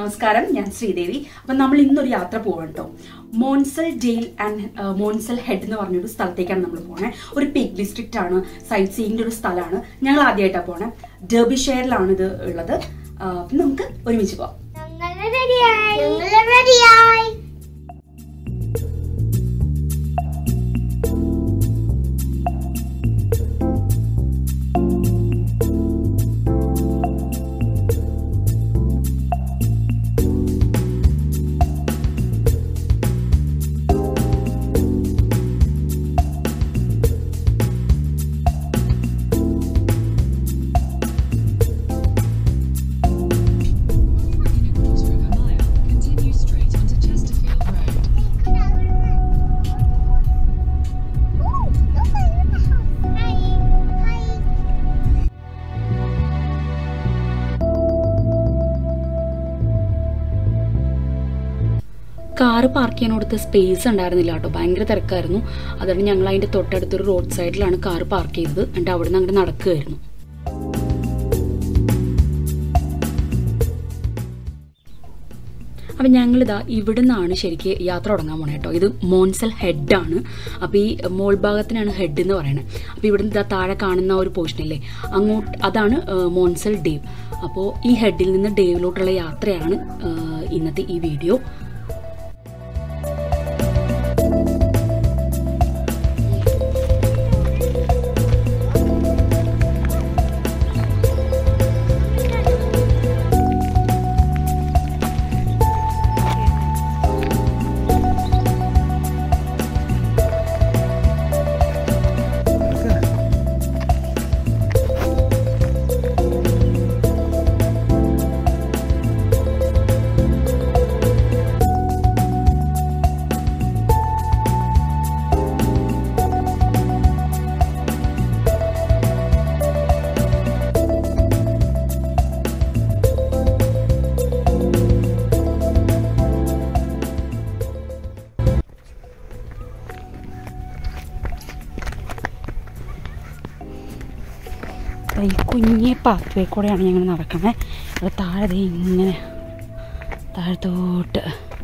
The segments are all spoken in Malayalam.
നമസ്കാരം ഞാൻ ശ്രീദേവി അപ്പം നമ്മൾ ഇന്നൊരു യാത്ര പോവാണ് കേട്ടോ Monsal Dale and Monsal Head എന്ന് പറഞ്ഞൊരു സ്ഥലത്തേക്കാണ് നമ്മൾ പോണേ ഒരു പീക്ക് ഡിസ്ട്രിക്റ്റ് ആണ് സൈറ്റ് സീയിങ്ങിന്റെ ഒരു സ്ഥലമാണ് ഞങ്ങൾ ആദ്യമായിട്ടാണ് പോണേ ഡെർബിഷെയറിലാണ് ഇത് ഉള്ളത് ആ, അപ്പം നമുക്ക് ഒരുമിച്ച് പോവാം ഞങ്ങള് റെഡിയായി ഞങ്ങള് റെഡിയായി In a quarter of a mile, continue straight onto Chesterfield Road. Car park ചെയ്യാനോടത്ത് സ്പേസ് ഉണ്ടായിരുന്നില്ല കേട്ടോ ഭയങ്കര തിരക്കായിരുന്നു അതുകൊണ്ട് ഞങ്ങൾ അതിൻ്റെ തൊട്ടടുത്തൊരു റോഡ് സൈഡിലാണ് കാറ് പാർക്ക് ചെയ്തത് എന്നിട്ട് അവിടെ നിന്ന് അങ്ങോട്ട് നടക്കുകയായിരുന്നു അപ്പം ഞങ്ങളിതാ ഇവിടെ നിന്നാണ് ശരിക്ക് യാത്ര തുടങ്ങാൻ പോണേ കേട്ടോ ഇത് മോൺസൽ ഹെഡാണ് അപ്പോൾ ഈ മോൾ ഭാഗത്തിനാണ് ഹെഡ് എന്ന് പറയുന്നത് അപ്പോൾ ഇവിടുന്ന് ഇതാ താഴെ കാണുന്ന ഒരു പോർഷനില്ലേ അങ്ങോട്ട് അതാണ് ആ, മോൺസൽ ഡേവ് അപ്പോൾ ഈ ഹെഡിൽ നിന്ന് ഡേവിലോട്ടുള്ള യാത്രയാണ് ആ, ഇന്നത്തെ ഈ വീഡിയോ ഈ കുഞ്ഞെ പാത്വേ കൂടെയാണ് ഞങ്ങൾ നടക്കണേ അത് താഴെ ദേ ഇങ്ങനെ താഴത്തോട്ട്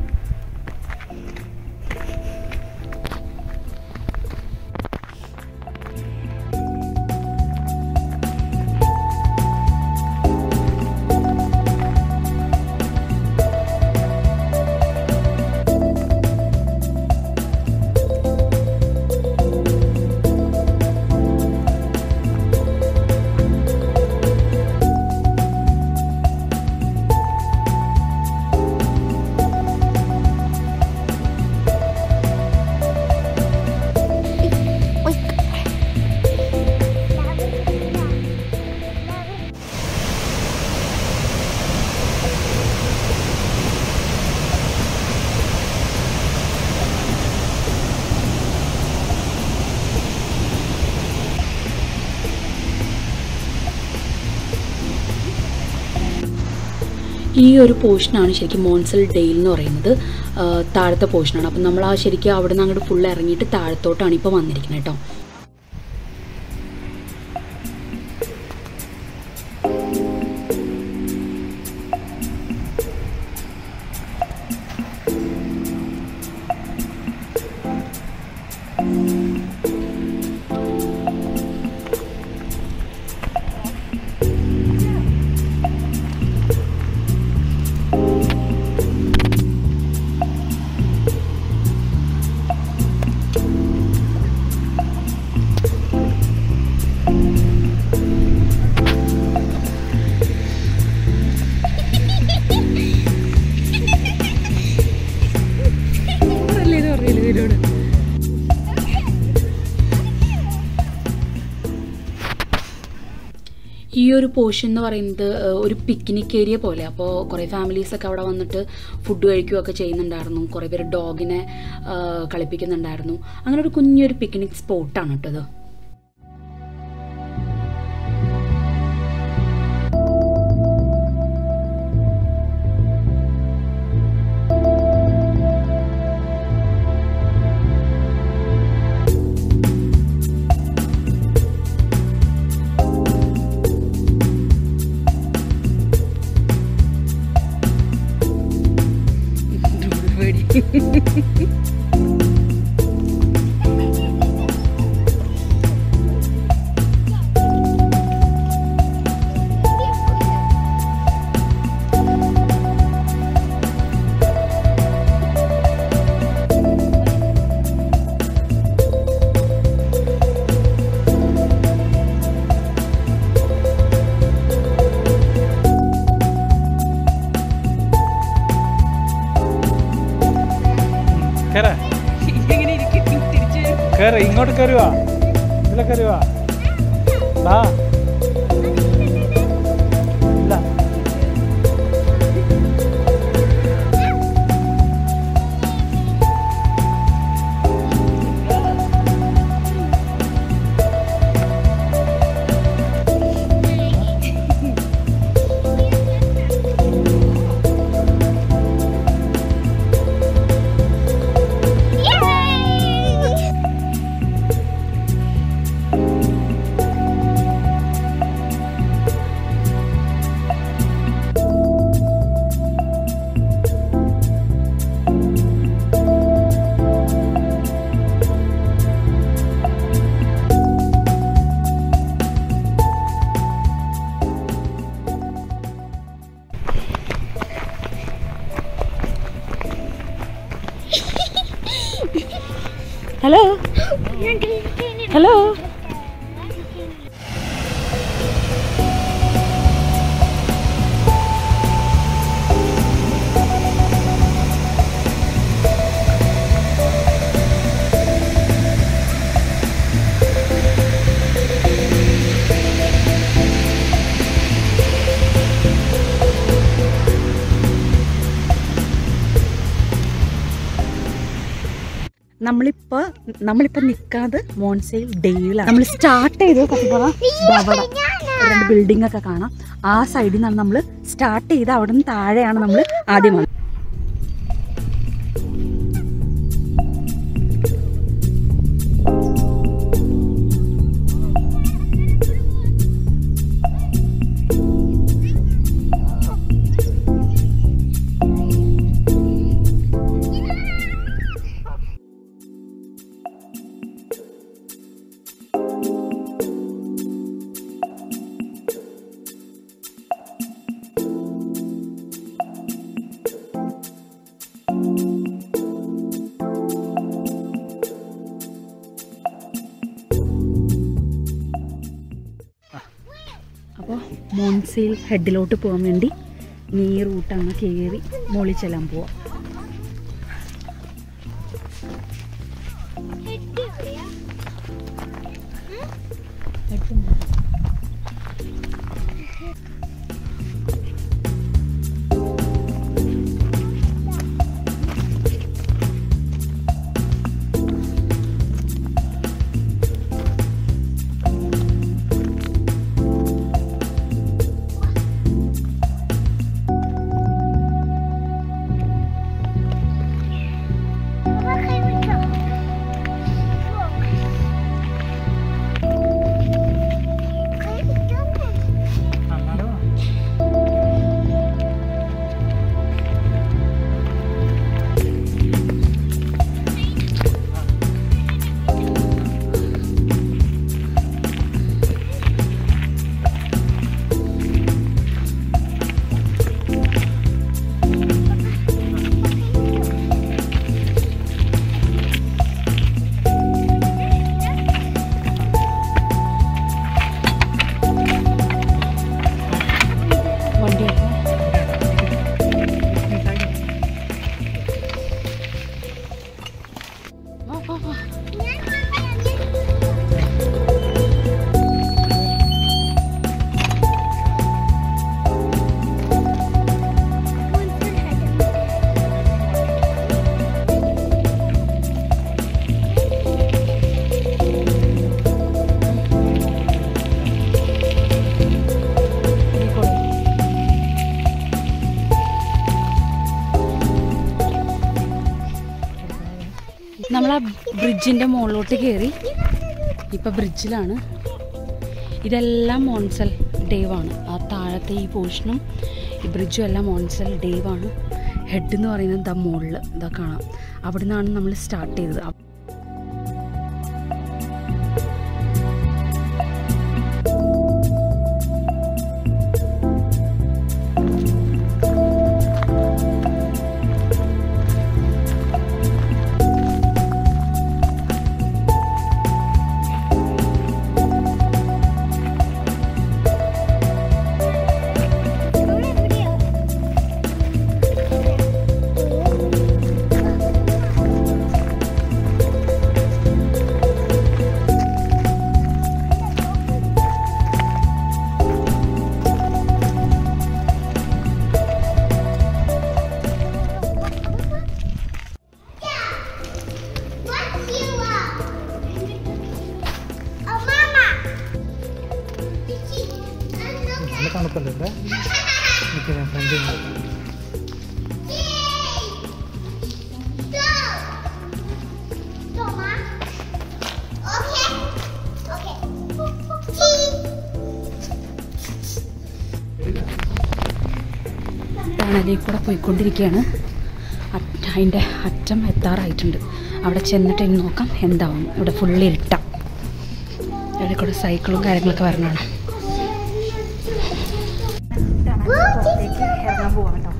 ഈ ഒരു പോർഷനാണ് ശരിക്കും മോൺസൽ ഡെയിൽ എന്ന് പറയുന്നത് ആ, താഴത്തെ പോർഷനാണ് അപ്പം നമ്മൾ ആ ശരിക്കും അവിടെ നിന്ന് അങ്ങോട്ട് ഫുൾ ഇറങ്ങിയിട്ട് താഴത്തോട്ടാണ് ഇപ്പോൾ വന്നിരിക്കുന്നത് കേട്ടോ ഈ ഒരു പോർഷൻ എന്ന് പറയുന്നത് ഏഹ്, ഒരു പിക്നിക് ഏരിയ പോലെ അപ്പോൾ കുറേ ഫാമിലീസൊക്കെ അവിടെ വന്നിട്ട് ഫുഡ് കഴിക്കുകയൊക്കെ ചെയ്യുന്നുണ്ടായിരുന്നു കുറേ പേര് ഡോഗിനെ ഏഹ്, കളിപ്പിക്കുന്നുണ്ടായിരുന്നു അങ്ങനെ ഒരു കുഞ്ഞൊരു പിക്നിക് സ്പോട്ടാണ് കേട്ടോ ഇത് വേറെ ഇങ്ങോട്ട് കയറുക ഇതിലെ കയറുക വാ ഇല്ല ഹലോ ഹലോ നമ്മളിപ്പോ നമ്മളിപ്പോ നിക്കാതെ മോൺസെയിൽ ഡേയിലാണ് നമ്മൾ സ്റ്റാർട്ട് ചെയ്ത് കത്തിപ്പറ അവിടെ രണ്ട് ബിൽഡിംഗ് ഒക്കെ കാണാം ആ സൈഡിൽ നിന്നാണ് നമ്മൾ സ്റ്റാർട്ട് ചെയ്ത് അവിടെ നിന്ന് താഴെയാണ് നമ്മൾ ആദ്യം വന്നത് അപ്പോൾ മോൺസെയിൽ ഹെഡിലോട്ട് പോകാൻ വേണ്ടി നീ റൂട്ട് അങ്ങ് കയറി മോളിൽ ചെല്ലാൻ പോവാം വണ്ടി നമ്മൾ ആ ബ്രിഡ്ജിൻ്റെ മുകളിലോട്ട് കയറി ഇപ്പം ബ്രിഡ്ജിലാണ് ഇതെല്ലാം മോൺസൽ ഡേവാണ് ആ താഴത്തെ ഈ പോർഷനും ഈ ബ്രിഡ്ജും എല്ലാം മോൺസൽ ഡേവാണ് ഹെഡ് എന്ന് പറയുന്നത് ദാ മുകളിൽ ഇതാ കാണാം അവിടെ നിന്നാണ് നമ്മൾ സ്റ്റാർട്ട് ചെയ്തത് അ- എവിടെയാ നല്ല തണുപ്പല്ലേ ഇവിടെ നിൽക്കുന്ന ഫ്രണ്ടിൽ Toma. Okay. Okay. ടണലിൽ കൂടെ പോയിക്കൊണ്ടിരിക്കുകയാണ് അറ്റ- അതിൻ്റെ അറ്റം എത്താറായിട്ടുണ്ട് അവിടെ ചെന്നിട്ട് ഇനി നോക്കാം എന്താവും ഇവിടെ ഫുള്ള് ഇരുട്ടാം ഇവിടെ കൂടെ സൈക്കിളും കാര്യങ്ങളൊക്കെ വരണതാണ് പുറത്തേക്ക് ഇറങ്ങാൻ പോവാം കേട്ടോ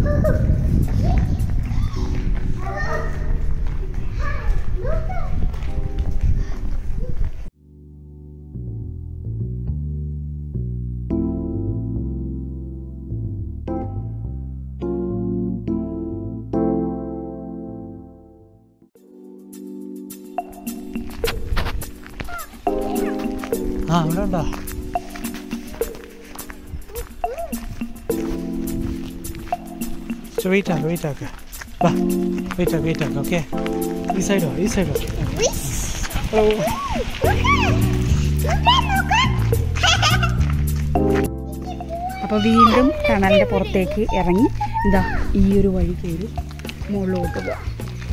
ആ അവിടെ ഉണ്ടോ വെയിറ്റ് ആക്ക് വെയിറ്റ് ആക്ക് വാ വെയിറ്റ് ആക്ക് വെയിറ്റ് ആക്ക് ഓക്കെ ഈ സൈഡോ ഈ സൈഡോ ഹലോ അപ്പോൾ വീണ്ടും ടണലിൻ്റെ പുറത്തേക്ക് ഇറങ്ങി ഇതാ ഈ ഒരു വഴി കയറി മുകളിലോട്ട് പോവാം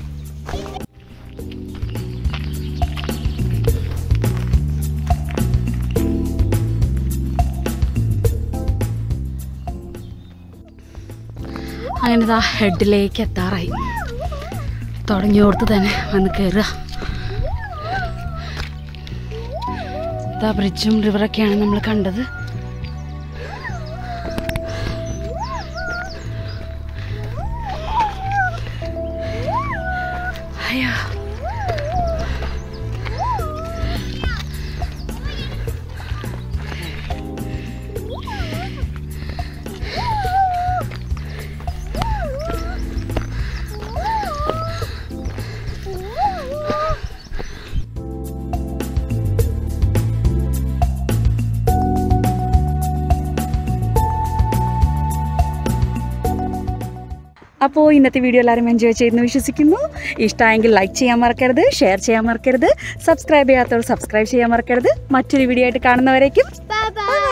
അങ്ങനെ ഇതാ ഹെഡിലേക്ക് എത്താറായി തുടങ്ങിയോടത്ത് തന്നെ വന്ന് കയറുക ഇതാ ബ്രിഡ്ജും റിവറൊക്കെയാണ് നമ്മൾ കണ്ടത് അയ്യോ അപ്പോൾ ഇന്നത്തെ വീഡിയോ എല്ലാവരും എൻജോയ് ചെയ്യുന്നു വിശ്വസിക്കുന്നു ഇഷ്ടമായെങ്കിൽ ലൈക്ക് ചെയ്യാൻ മറക്കരുത് ഷെയർ ചെയ്യാൻ മറക്കരുത് സബ്സ്ക്രൈബ് ചെയ്യാത്തവർ സബ്സ്ക്രൈബ് ചെയ്യാൻ മറക്കരുത് മറ്റൊരു വീഡിയോ ആയിട്ട് കാണുന്നവരേക്കും Bye bye.